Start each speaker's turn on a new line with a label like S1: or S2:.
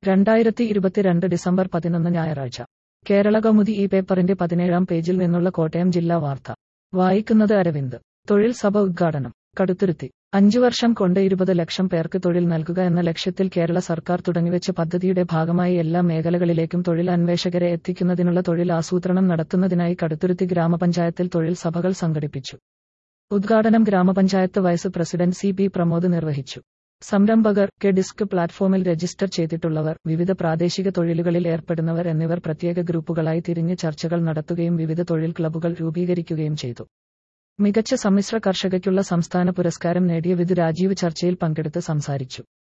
S1: രണ്ടായിരത്തി ഇരുപത്തിരണ്ട് ഡിസംബർ പതിനൊന്ന് ഞായറാഴ്ച കേരള കൗമുദി ഈ പേപ്പറിന്റെ പതിനേഴാം പേജിൽ നിന്നുള്ള കോട്ടയം ജില്ലാ വാർത്ത വായിക്കുന്നത് അരവിന്ദ് തൊഴിൽ സഭ ഉദ്ഘാടനം കടുത്തുരുത്തി അഞ്ചു വർഷം കൊണ്ട് ഇരുപത് ലക്ഷം പേർക്ക് തൊഴിൽ നൽകുക എന്ന ലക്ഷ്യത്തിൽ കേരള സർക്കാർ തുടങ്ങിവെച്ച പദ്ധതിയുടെ ഭാഗമായി എല്ലാ മേഖലകളിലേക്കും തൊഴിൽ അന്വേഷകരെ എത്തിക്കുന്നതിനുള്ള തൊഴിൽ ആസൂത്രണം നടത്തുന്നതിനായി കടുത്തുരുത്തി ഗ്രാമപഞ്ചായത്തിൽ തൊഴിൽ സഭകൾ സംഘടിപ്പിച്ചു ഉദ്ഘാടനം ഗ്രാമപഞ്ചായത്ത് vice president C P Pramod നിർവഹിച്ചു സംരംഭകർ കെ ഡിസ്ക് പ്ലാറ്റ്ഫോമിൽ രജിസ്റ്റർ ചെയ്തിട്ടുള്ളവർ വിവിധ പ്രാദേശിക തൊഴിലുകളിൽ ഏർപ്പെടുന്നവർ എന്നിവർ പ്രത്യേക ഗ്രൂപ്പുകളായി തിരിഞ്ഞ് ചർച്ചകൾ നടത്തുകയും വിവിധ തൊഴിൽ ക്ലബ്ബുകൾ രൂപീകരിക്കുകയും ചെയ്തു മികച്ച സമ്മിശ്ര കർഷകയ്ക്കുള്ള സംസ്ഥാന പുരസ്കാരം നേടിയ വിധു രാജീവ് ചർച്ചയിൽ പങ്കെടുത്ത് സംസാരിച്ചു